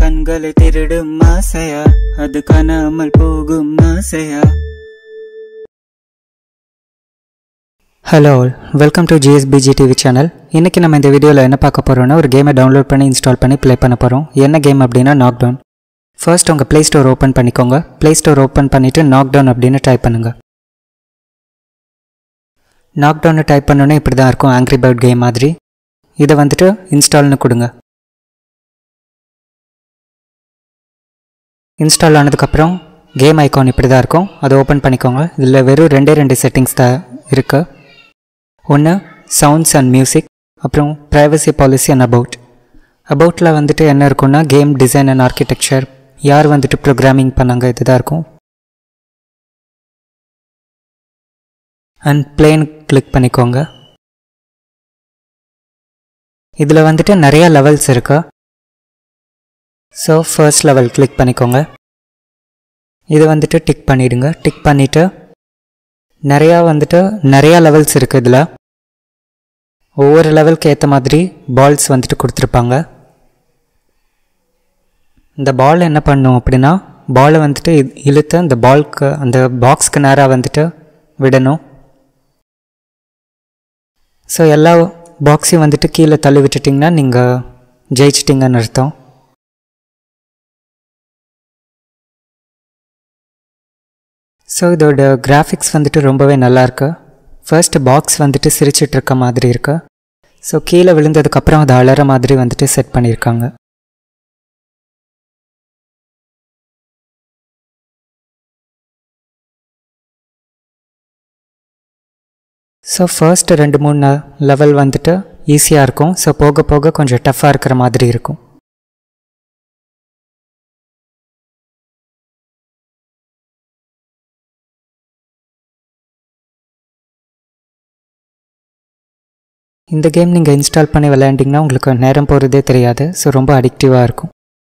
கண்களை திருடும் ஆசையா அது காணாமல் போகும் ஆசையா hello welcome to GSPG TV channel இன்றைக்கி நம்ம இந்த வீடியோவில் என்ன பார்க்க போகிறோம்னா ஒரு கேமை டவுன்லோட் பண்ணி இன்ஸ்டால் பண்ணி ப்ளே பண்ண போகிறோம் என்ன கேம் அப்படின்னா நாக் டவுன் ஃபர்ஸ்ட் உங்கள் ப்ளே ஸ்டோர் ஓப்பன் பண்ணிக்கோங்க ப்ளே ஸ்டோர் ஓப்பன் பண்ணிவிட்டு நாக் டவுன் அப்படின்னு டைப் பண்ணுங்கள் நாக் டவுன் டைப் பண்ணோன்னே இப்படி தான் இருக்கும் ஆங்க்ரி பேர்ட் கேம் மாதிரி இதை வந்துட்டு இன்ஸ்டால்னு கொடுங்க இன்ஸ்டால் ஆனதுக்கப்புறம் கேம் ஐக்கான் இப்படி தான் இருக்கும் அதை ஓப்பன் பண்ணிக்கோங்க இதில் வெறும் ரெண்டே ரெண்டு செட்டிங்ஸ் தான் இருக்குது ஒன்று சவுண்ட்ஸ் அண்ட் மியூசிக் அப்புறம் ப்ரைவசி பாலிசி அண்ட் அபவுட் அபவுட்டில் வந்துட்டு என்ன இருக்குன்னா கேம் டிசைன் அண்ட் ஆர்கிடெக்சர் யார் வந்துட்டு ப்ரோக்ராமிங் பண்ணாங்க இதுதான் இருக்கும் அண்ட் பிளேன் கிளிக் பண்ணிக்கோங்க இதில் வந்துட்டு நிறைய லெவல்ஸ் இருக்கு ஸோ ஃபர்ஸ்ட் லெவல் கிளிக் பண்ணிக்கோங்க இது வந்துட்டு டிக் பண்ணிவிடுங்க டிக் பண்ணிவிட்டு நிறையா வந்துட்டு நிறையா லெவல்ஸ் இருக்குது இதில் ஒவ்வொரு லெவலுக்கு ஏற்ற மாதிரி பால்ஸ் வந்துட்டு கொடுத்துருப்பாங்க இந்த பால் என்ன பண்ணும் அப்படின்னா பாலை வந்துட்டு இ- இழுத்து அந்த பால்க்கு அந்த பாக்ஸ்க்கு நேராக வந்துட்டு விடணும் ஸோ எல்லா பாக்ஸையும் வந்துட்டு கீழே தள்ளி விட்டுட்டிங்கன்னா நீங்கள் ஜெயிச்சிட்டிங்கன்னு அர்த்தம் ஸோ இதோட கிராஃபிக்ஸ் வந்துட்டு ரொம்பவே நல்லா இருக்கு ஃபர்ஸ்ட் பாக்ஸ் வந்துட்டு சிரிச்சிட்டு இருக்க மாதிரி இருக்கு ஸோ கீழே விழுந்ததுக்கப்புறம் அது அலற மாதிரி வந்துட்டு செட் பண்ணியிருக்காங்க ஸோ ஃபர்ஸ்ட் ரெண்டு மூணு லெவல் வந்துட்டு ஈஸியாக இருக்கும் ஸோ போக போக கொஞ்சம் டஃப்பாக இருக்கிற மாதிரி இருக்கும் இந்த கேம் நீங்கள் இன்ஸ்டால் பண்ணி விளையாண்டிங்கன்னா உங்களுக்கு நேரம் போகிறதே தெரியாது ஸோ ரொம்ப அடிக்டிவாக இருக்கும்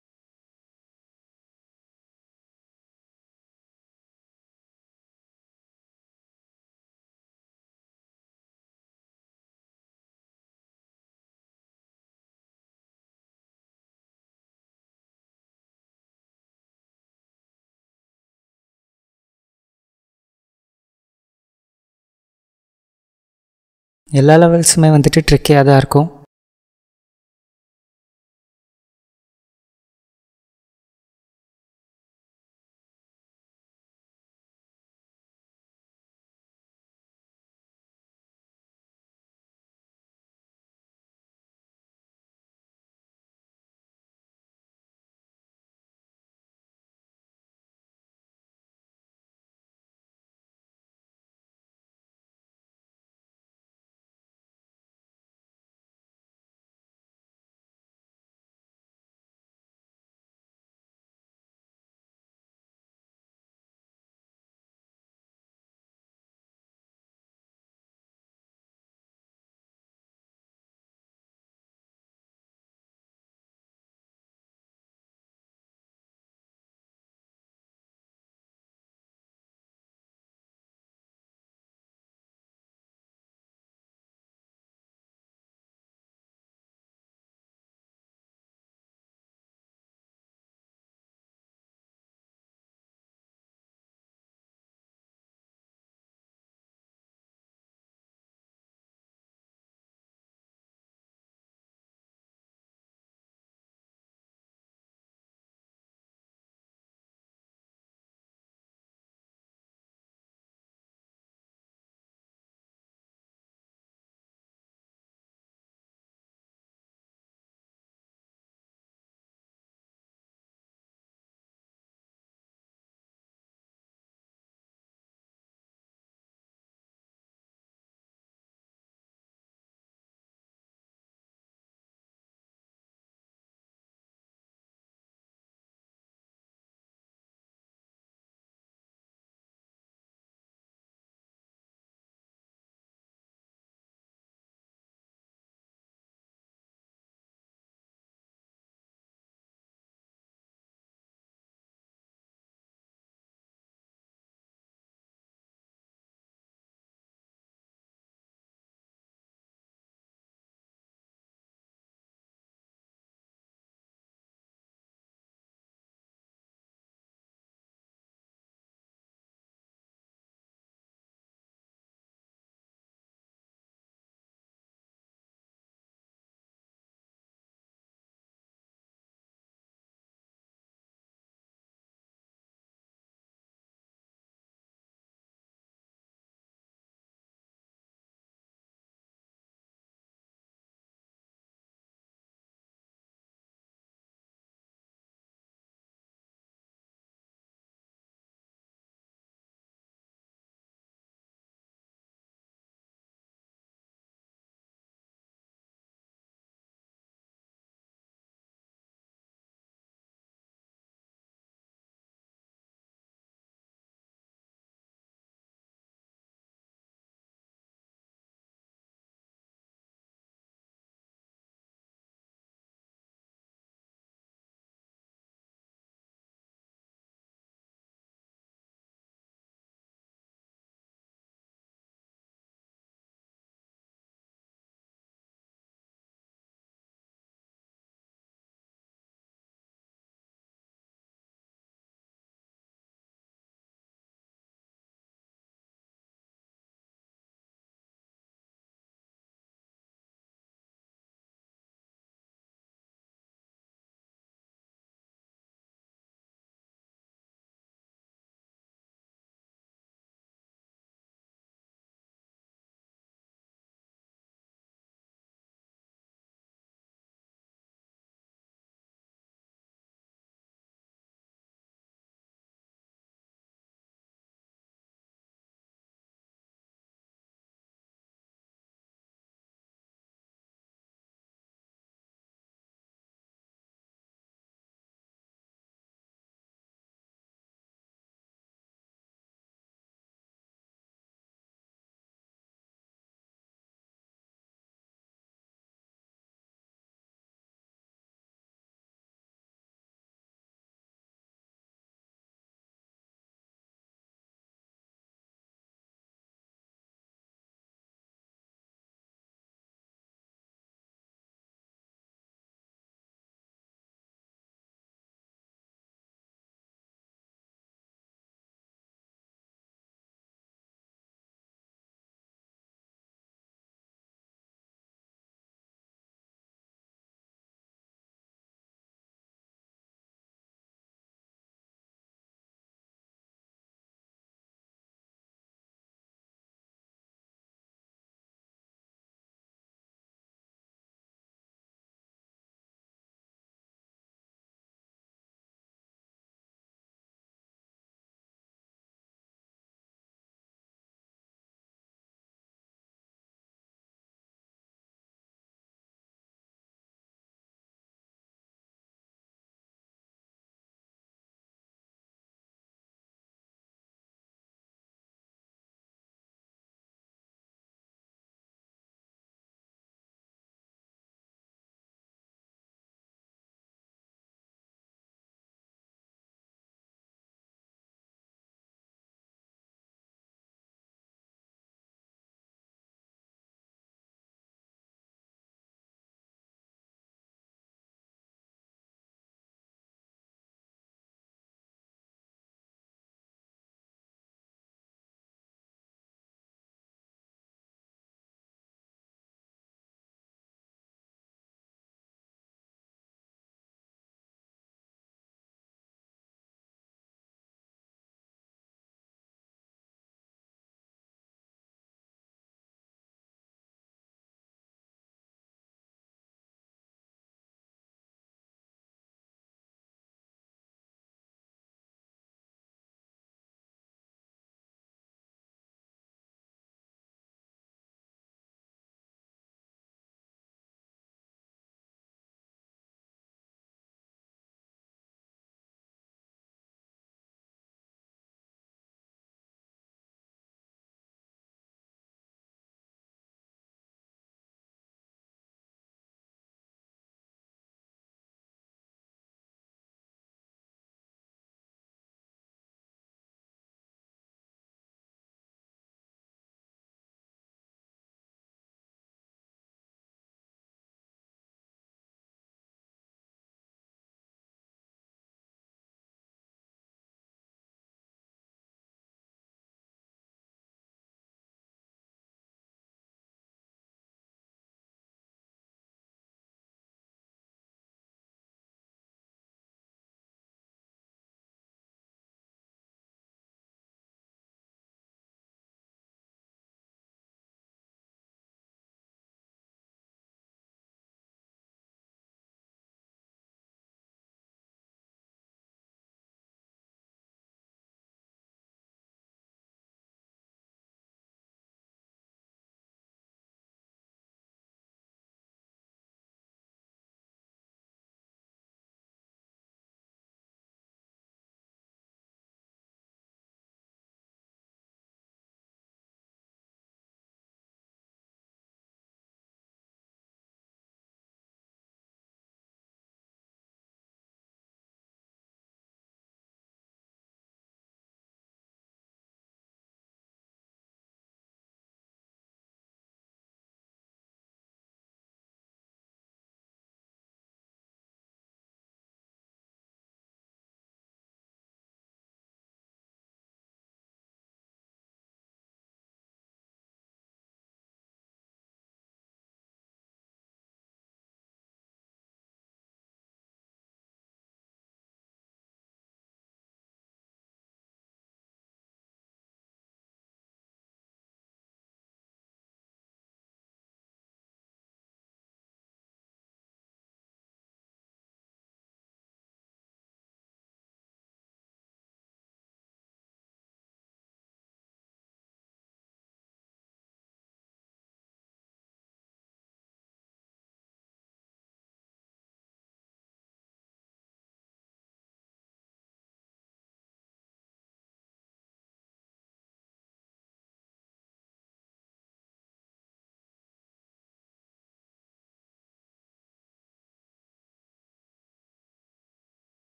எல்லா லெவல்ஸுமே வந்துட்டு ட்ரிக்கியாக தான் இருக்கும்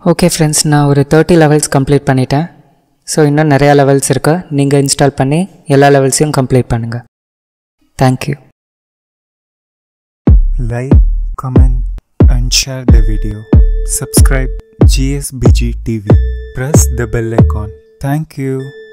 ஓகே ஃப்ரெண்ட்ஸ் நான் ஒரு தேர்ட்டி லெவல்ஸ் கம்ப்ளீட் பண்ணிட்டேன் ஸோ இன்னும் நிறையா லெவல்ஸ் இருக்கு நீங்கள் இன்ஸ்டால் பண்ணி எல்லா லெவல்ஸையும் கம்ப்ளீட் பண்ணுங்கள் thank you Like, comment, and share the video. Subscribe GSBG TV. Press the bell icon. Thank you.